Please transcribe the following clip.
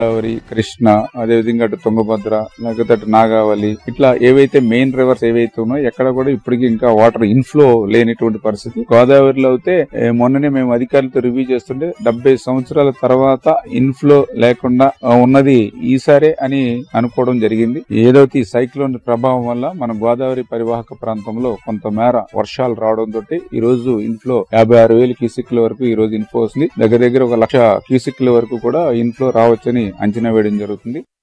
గోదావరి కృష్ణ అదేవిధంగా అటు తుంగభద్ర లేకపోతే అటు నాగావళి ఇట్లా ఏవైతే మెయిన్ రివర్స్ ఏవైతే ఉన్నాయో ఎక్కడ కూడా ఇప్పటికీ ఇంకా వాటర్ ఇన్ఫ్లో లేనిటువంటి పరిస్థితి గోదావరిలో అయితే ఏ, మొన్ననే మేము అధికారులతో రివ్యూ చేస్తుంటే డెబ్బై సంవత్సరాల తర్వాత ఇన్ఫ్లో లేకుండా ఆ, ఉన్నది ఈసారే అని అనుకోవడం జరిగింది ఏదైతే ఈ సైక్లోన్ ప్రభావం వల్ల మన గోదావరి పరివాహక ప్రాంతంలో కొంతమేర వర్షాలు రావడం తోటి ఈ రోజు ఇన్ఫ్లో యాభై ఆరు వేల క్యూసిక్ల వరకు ఈ రోజు ఇన్ఫ్లో వస్తుంది దగ్గర దగ్గర ఒక లక్ష క్యూసిక్ల వరకు కూడా ఇన్ఫ్లో రావచ్చని అంచనా వేయడం జరుగుతుంది